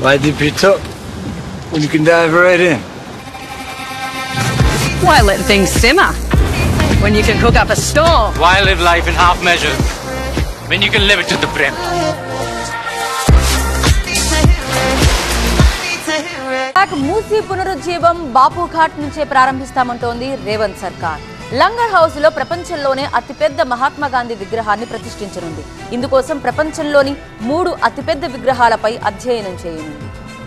Why dip it up when you can dive right in? Why let things simmer when you can cook up a storm? Why live life in half measures when you can live it to the brim? Back Musi పునరుజ్జీవం బాపు ఘాట్ నుంచే ప్రారంభిస్తామంటోంది రేవంత్ సర్కార్ langar house లో ప్రపంచంలోనే అతిపెద్ద మహాత్మా గాంధీ విగ్రహాన్ని ప్రతిష్ఠించనుంది ఇందుకోసం ప్రపంచంలోని మూడు అతిపెద్ద విగ్రహాలపై అధ్యయనం చేయనుంది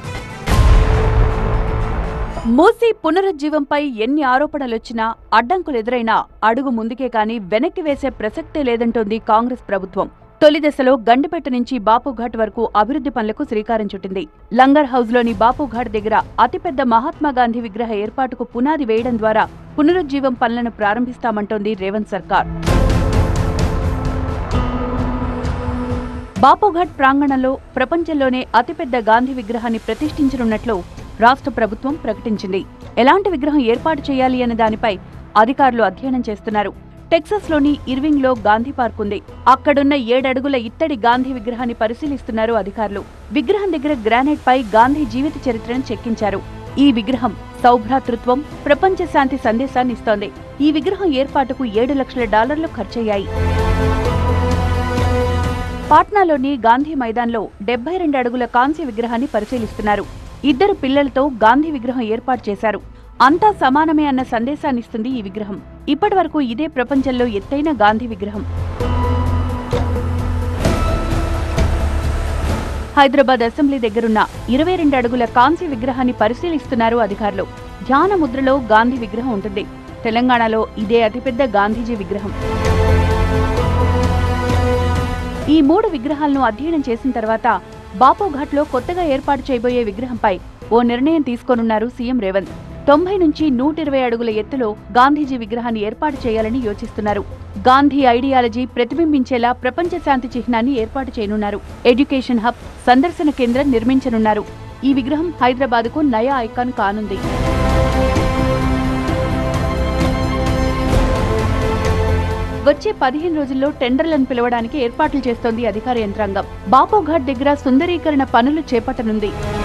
మూసీ పునరుజ్జీవంపై ఎన్ని ఆరోపణలొచ్చినా అడ్డంకులెదురైనా అడుగు ముందుకే కాని వెనక్కి వేసే ప్రసక్తే లేదంటోంది కాంగ్రెస్ ప్రభుత్వం తొలి దశలో గండిపేట నుంచి బాపుఘాట్ వరకు అభివృద్ధి పనులకు శ్రీకారం చుట్టింది లంగర్ హౌస్లోని బాపుఘాట్ దగ్గర అతిపెద్ద మహాత్మా గాంధీ విగ్రహ ఏర్పాటుకు పునాది వేయడం ద్వారా పునరుజ్జీవం పనులను ప్రారంభిస్తామంటోంది రేవంత్ సర్కార్ బాపుఘాట్ ప్రాంగణంలో ప్రపంచంలోనే అతిపెద్ద గాంధీ విగ్రహాన్ని ప్రతిష్ఠించనున్నట్లు రాష్ట్ర ప్రభుత్వం ప్రకటించింది ఎలాంటి విగ్రహం ఏర్పాటు చేయాలి అనే దానిపై అధికారులు అధ్యయనం చేస్తున్నారు టెక్సాస్లోని ఇర్వింగ్ లో గాంధీ పార్క్ ఉంది అక్కడున్న ఏడడుగుల ఇత్తడి గాంధీ విగ్రహాన్ని పరిశీలిస్తున్నారు అధికారులు విగ్రహం దగ్గర గ్రానైట్ పై గాంధీ జీవిత చరిత్రను చెక్కించారు ఈ విగ్రహం సౌభ్రాతృత్వం ప్రపంచ శాంతి సందేశాన్ని ఇస్తోంది ఈ విగ్రహం ఏర్పాటుకు ఏడు లక్షల డాలర్లు ఖర్చయ్యాయి పాట్నాలోని గాంధీ మైదాన్లో డెబ్బై రెండు అడుగుల కాంస్య విగ్రహాన్ని పరిశీలిస్తున్నారు ఇద్దరు పిల్లలతో గాంధీ విగ్రహం ఏర్పాటు చేశారు అంతా సమానమే అన్న సందేశాన్నిస్తుంది ఈ విగ్రహం ఇప్పటివరకు ఇదే ప్రపంచంలో ఎత్తైన గాంధీ విగ్రహం హైదరాబాద్ అసెంబ్లీ దగ్గరున్న ఇరవై రెండు అడుగుల కాంస్య విగ్రహాన్ని పరిశీలిస్తున్నారు అధికారులు ధ్యాన ముద్రలో గాంధీ విగ్రహం ఉంటుంది తెలంగాణలో ఇదే అతిపెద్ద గాంధీజీ విగ్రహం ఈ మూడు విగ్రహాలను అధ్యయనం చేసిన తర్వాత బాపుఘాట్లో కొత్తగా ఏర్పాటు చేయబోయే విగ్రహంపై ఓ నిర్ణయం తీసుకోనున్నారు సీఎం రేవంత్ తొంభై నుంచి నూట ఇరవై అడుగుల ఎత్తులో గాంధీజీ విగ్రహాన్ని ఏర్పాటు చేయాలని యోచిస్తున్నారు గాంధీ ఐడియాలజీ ప్రతిబింబించేలా ప్రపంచ శాంతి చిహ్నాన్ని ఏర్పాటు చేయనున్నారు ఎడ్యుకేషన్ హబ్ సందర్శన కేంద్రం నిర్మించనున్నారు ఈ విగ్రహం హైదరాబాద్కు నయా ఐకాన్ కానుంది వచ్చే పదిహేను రోజుల్లో టెండర్లను పిలవడానికి ఏర్పాట్లు చేస్తోంది అధికార యంత్రాంగం బాపోఘాట్ దగ్గర సుందరీకరణ పనులు చేపట్టనుంది